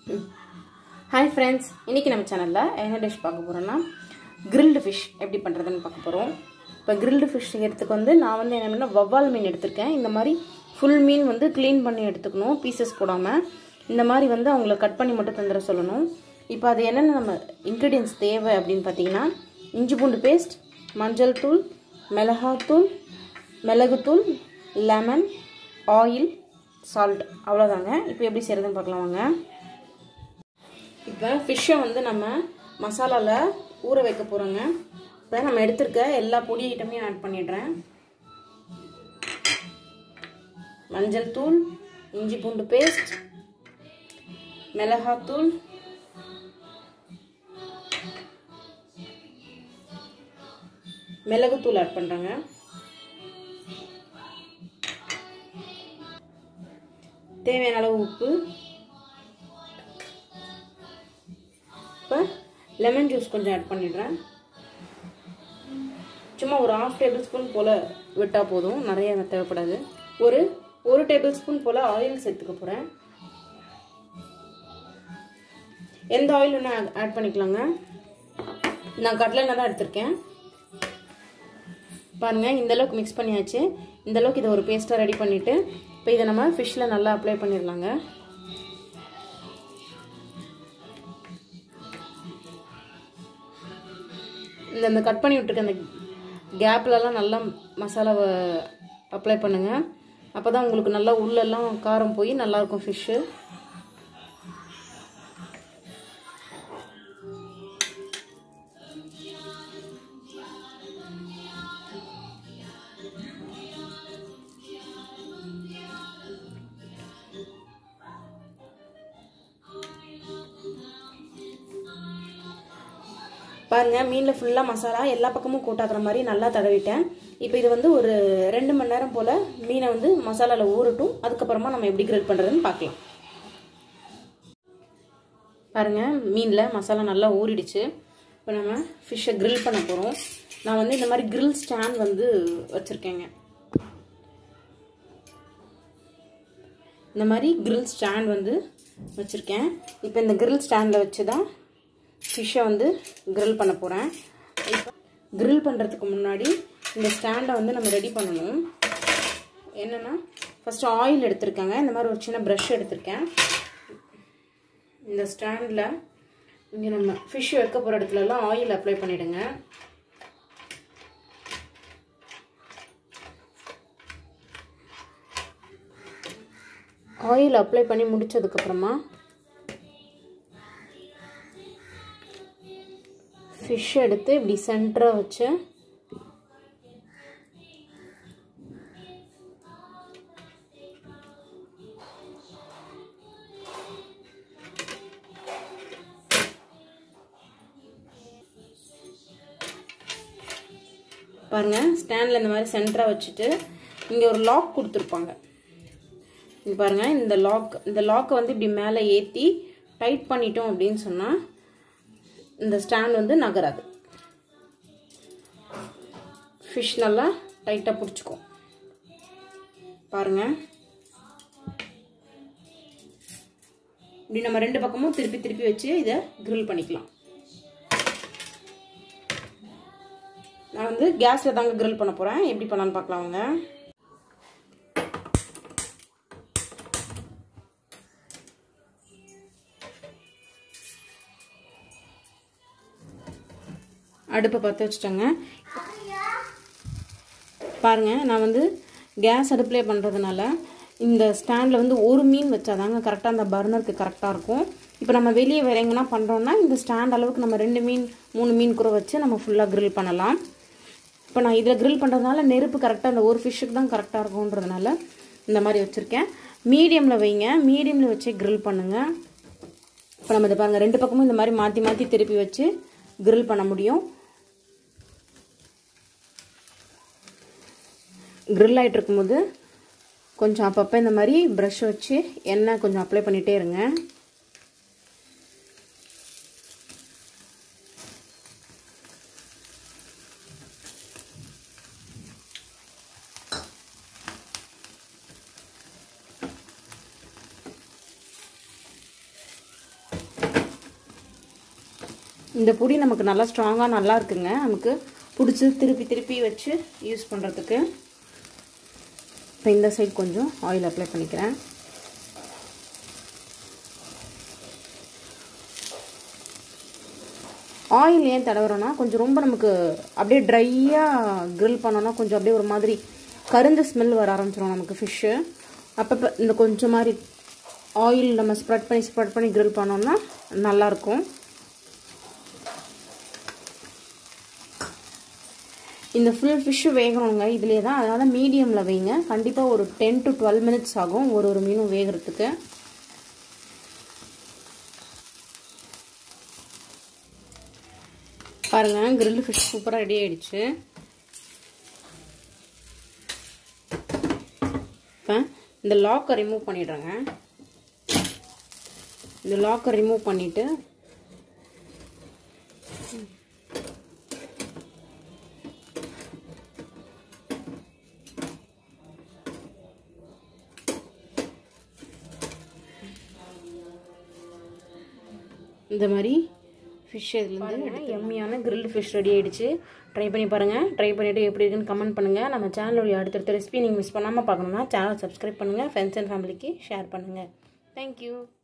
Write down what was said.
hi friends இன்றைக்கி நம்ம சேனலில் என்ன டிஷ் பார்க்க போகிறோன்னா கிரில்டு ஃபிஷ் எப்படி பண்ணுறதுன்னு பார்க்க போகிறோம் இப்போ கிரில்டு ஃபிஷ் செய்கிறதுக்கு வந்து நான் வந்து என்ன பண்ணேன் வவ்வால் மீன் எடுத்திருக்கேன் இந்த மாதிரி ஃபுல் மீன் வந்து க்ளீன் பண்ணி எடுத்துக்கணும் பீசஸ் போடாமல் இந்த மாதிரி வந்து அவங்கள கட் பண்ணி மட்டும் தந்துட சொல்லணும் இப்போ அது என்னென்ன நம்ம இன்க்ரீடியன்ஸ் தேவை அப்படின்னு பார்த்தீங்கன்னா இஞ்சி பூண்டு பேஸ்ட் மஞ்சள் தூள் மிளகாத்தூள் மிளகுத்தூள் லெமன் ஆயில் சால்ட் அவ்வளோதாங்க இப்போ எப்படி செய்கிறதுன்னு பார்க்கலாம் வாங்க இப்போ ஃபிஷ்ஷை வந்து நம்ம மசாலாவில் ஊற வைக்க போகிறோங்க இப்போ நம்ம எடுத்திருக்க எல்லா பொடி ஐட்டமையும் ஆட் பண்ணிடுறேன் மஞ்சள் தூள் இஞ்சி பூண்டு பேஸ்ட் மிளகாத்தூள் மிளகுத்தூள் ஆட் பண்ணுறேங்க தேவையான அளவு உப்பு இப்போ லெமன் ஜூஸ் கொஞ்சம் ஆட் பண்ணிடுறேன் சும்மா ஒரு ஆஃப் டேபிள் ஸ்பூன் போல் விட்டால் போதும் நிறைய தேவைப்படாது ஒரு ஒரு டேபிள் ஸ்பூன் போல் ஆயில் சேர்த்துக்க போகிறேன் எந்த ஆயில் வேணால் ஆட் பண்ணிக்கலாங்க நான் கடலெண்ணெய் தான் எடுத்திருக்கேன் பாருங்கள் இந்த அளவுக்கு மிக்ஸ் பண்ணியாச்சு இந்த அளவுக்கு இதை ஒரு பேஸ்ட்டாக ரெடி பண்ணிவிட்டு இப்போ இதை நம்ம ஃபிஷ்ஷில் நல்லா அப்ளை பண்ணிடலாங்க இந்த இந்த கட் பண்ணி விட்டுருக்க அந்த கேப்லலாம் நல்லா மசாலாவை அப்ளை பண்ணுங்கள் அப்போ தான் உங்களுக்கு நல்லா உள்ளெல்லாம் காரம் போய் நல்லாயிருக்கும் ஃபிஷ்ஷு பாருங்கள் மீனில் ஃபுல்லாக மசாலா எல்லா பக்கமும் கூட்டாக்குற மாதிரி நல்லா தடவிட்டேன் இப்போ இது வந்து ஒரு ரெண்டு மணி நேரம் போல் மீனை வந்து மசாலாவில் ஊறட்டும் அதுக்கப்புறமா நம்ம எப்படி கிரில் பண்ணுறதுன்னு பார்க்கலாம் பாருங்கள் மீனில் மசாலா நல்லா ஊறிடுச்சு இப்போ நம்ம ஃபிஷ்ஷை கிரில் பண்ண போகிறோம் நான் வந்து இந்த மாதிரி கிரில் ஸ்டாண்ட் வந்து வச்சுருக்கேங்க இந்த மாதிரி கிரில் ஸ்டாண்ட் வந்து வச்சுருக்கேன் இப்போ இந்த கிரில் ஸ்டாண்டில் வச்சு தான் ஃபிஷ்ஷை வந்து கிரில் பண்ண போகிறேன் இப்போ கிரில் பண்ணுறதுக்கு முன்னாடி இந்த ஸ்டாண்டை வந்து நம்ம ரெடி பண்ணணும் என்னென்னா ஃபஸ்ட்டு ஆயில் எடுத்திருக்கேங்க இந்த மாதிரி ஒரு சின்ன ப்ரஷ் எடுத்திருக்கேன் இந்த ஸ்டாண்டில் இங்கே நம்ம ஃபிஷ் வைக்க போகிற இடத்துலலாம் ஆயில் அப்ளை பண்ணிவிடுங்க ஆயில் அப்ளை பண்ணி முடித்ததுக்கப்புறமா ஃபிஷ் எடுத்து இப்படி சென்டராக வச்சு பாருங்கள் ஸ்டாண்டில் இந்த மாதிரி சென்டராக வச்சுட்டு இங்கே ஒரு லாக் கொடுத்துருப்பாங்க இங்கே பாருங்கள் இந்த லாக் இந்த லாக்கை வந்து இப்படி மேலே ஏற்றி டைட் பண்ணிட்டோம் அப்படின்னு சொன்னால் இந்த ஸ்டாண்ட் வந்து நகராது ஃபிஷ் நல்லா டைட்டாக பிடிச்சிக்கும் பாருங்கள் இப்படி நம்ம ரெண்டு பக்கமும் திருப்பி திருப்பி வச்சு இதை கிரில் பண்ணிக்கலாம் நான் வந்து கேஸில் தாங்க கிரில் பண்ண போகிறேன் எப்படி பண்ணலான்னு பார்க்கலாம் வாங்க அடுப்பை பற்ற வச்சுட்டேங்க பாருங்கள் நான் வந்து கேஸ் அடுப்புலேயே பண்ணுறதுனால இந்த ஸ்டாண்டில் வந்து ஒரு மீன் வச்சாதாங்க கரெக்டாக அந்த பர்னருக்கு கரெக்டாக இருக்கும் இப்போ நம்ம வெளியே வேறு எங்கன்னா பண்ணுறோன்னா இந்த ஸ்டாண்ட் அளவுக்கு நம்ம ரெண்டு மீன் மூணு மீன் கூட வச்சு நம்ம ஃபுல்லாக க்ரில் பண்ணலாம் இப்போ நான் இதில் க்ரில் பண்ணுறதுனால நெருப்பு கரெக்டாக அந்த ஒரு ஃபிஷ்ஷுக்கு தான் கரெக்டாக இருக்கும்ன்றதுனால இந்த மாதிரி வச்சுருக்கேன் மீடியமில் வைங்க மீடியமில் வச்சு க்ரில் பண்ணுங்கள் இப்போ நம்ம இதை பாருங்கள் ரெண்டு பக்கமும் இந்த மாதிரி மாற்றி மாற்றி திருப்பி வச்சு க்ரில் பண்ண முடியும் க்ரில் ஆகிட்டு இருக்கும்போது கொஞ்சம் அப்பப்போ இந்த மாதிரி ப்ரஷ் வச்சு எண்ணெய் கொஞ்சம் அப்ளை பண்ணிகிட்டே இருங்க இந்த பொடி நமக்கு நல்லா ஸ்ட்ராங்காக நல்லா இருக்குங்க நமக்கு பிடிச்சி திருப்பி திருப்பி வச்சு யூஸ் பண்ணுறதுக்கு இப்போ இந்த சைடு கொஞ்சம் ஆயில் அப்ளை பண்ணிக்கிறேன் ஆயில் ஏன் தடவுறோன்னா கொஞ்சம் ரொம்ப நமக்கு அப்படியே ட்ரையாக க்ரில் பண்ணோன்னா கொஞ்சம் அப்படியே ஒரு மாதிரி கருந்த ஸ்மெல் வர ஆரம்பிச்சிடும் நமக்கு ஃபிஷ்ஷு அப்பப்போ இந்த கொஞ்சம் மாதிரி ஆயில் நம்ம ஸ்ப்ரெட் பண்ணி ஸ்ப்ரெட் பண்ணி க்ரில் பண்ணோம்னா நல்லாயிருக்கும் இந்த ஃபுல் ஃபிஷ்ஷு வேகணுங்க இதுலேயே தான் அதனால் மீடியமில் வைங்க கண்டிப்பாக ஒரு டென் டு டுவெல் மினிட்ஸ் ஆகும் ஒரு ஒரு மீனும் வேகிறதுக்கு பாருங்கள் கிரில் ஃபிஷ் சூப்பராக ரெடி ஆயிடுச்சு இப்போ இந்த லாக்கை ரிமூவ் பண்ணிடுறேங்க இந்த லாக்கை ரிமூவ் பண்ணிவிட்டு இந்த மாதிரி ஃபிஷ் இதுலேருந்து எம்மியான கிரில் ஃபிஷ் ரெடி ஆகிடுச்சு ட்ரை பண்ணி பாருங்கள் ட்ரை பண்ணிவிட்டு எப்படி இருக்குன்னு கமெண்ட் பண்ணுங்கள் நம்ம சேனலுடைய அடுத்தடுத்த ரெசிபி நீங்கள் மிஸ் பண்ணாமல் பார்க்கணுன்னா சேனல் சப்ஸ்கிரைப் பண்ணுங்கள் ஃப்ரெண்ட்ஸ் அண்ட் ஃபேமிலிக்கு ஷேர் பண்ணுங்கள் தேங்க்யூ